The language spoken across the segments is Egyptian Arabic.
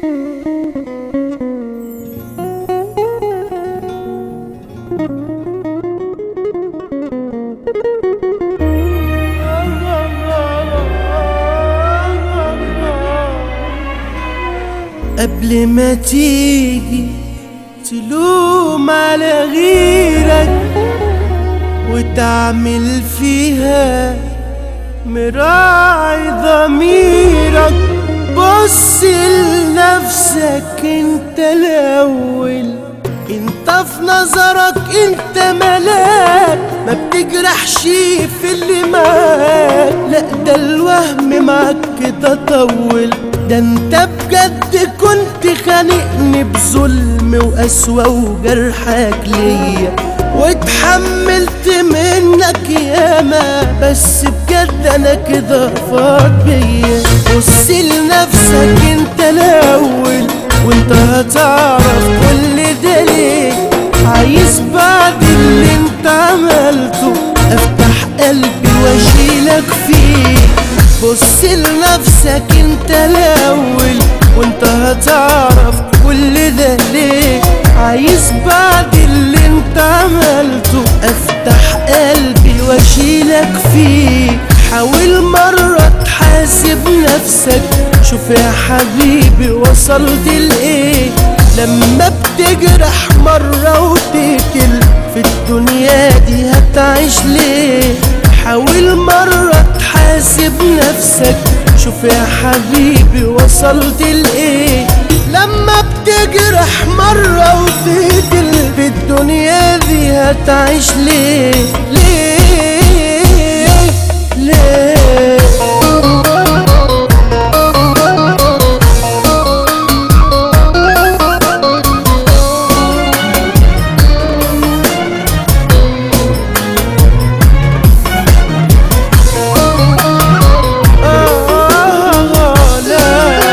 قبل ما تيجي تلوم على غيرك وتعمل فيها مراعي ضميرك بص لنفسك انت الاول انت في نظرك انت ملاك ما بتجرحش في اللي معاك لا ده الوهم معاك كده طول ده انت بجد كنت خانقني بظلم وقسوة وجرحك ليا واتحملت منك ياما بس بجد انا كده فاض بيا بص لنفسك انت الاول وانت هتعرف كل ده ليه عايز بعد اللي انت عملته افتح قلبي واشيلك فيه بص لنفسك انت الاول وانت هتعرف كل ده ليه عايز بعد اللي انت عملته افتح قلبي واشيلك فيه حاول مرة تحاسب نفسك شوف يا حبيبي وصلت لايه لما بتجرح مرة وتقتل في الدنيا دي هتعيش ليه حاول مرة تحاسب نفسك شوف يا حبيبي وصلت لايه لما بتجرح مرة وتقتل في الدنيا دي هتعيش ليه ليه ليه آه لا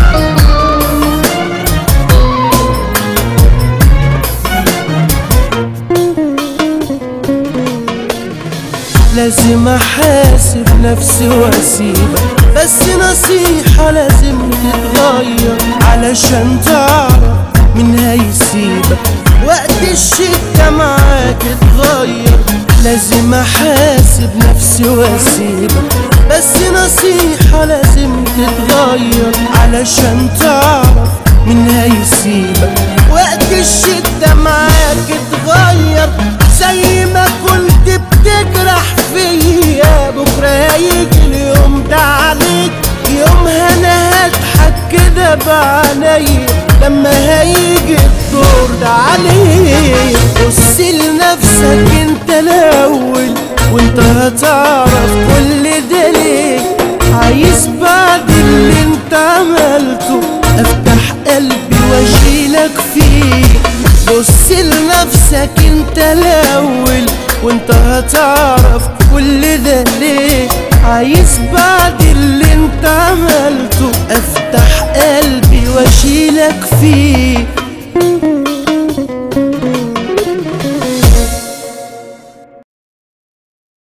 لازم احاسب نفسي واسيبك بس نصيحة لازم تتغير علشان تعرف مين هيسيبك وقت الشدة معاك اتغير لازم احاسب نفسي واسيبك بس نصيحة لازم تتغير علشان تعرف مين هيسيبك وقت الشدة معاك اتغير زي ما كنت بتجرح فيا بكرة هيجي اليوم ده عليك يومها انا هضحك كده بعينيا لما هيجي الدور ده عليك بص لنفسك انت الاول وانت هتعرف كل ده ليه عايز بعد اللي انت عملته افتح قلبي واشيلك فيه بص لنفسك انت الاول وانت هتعرف كل ده ليه عايز بعد اللي انت عملته افتح قلبي واشيلك فيه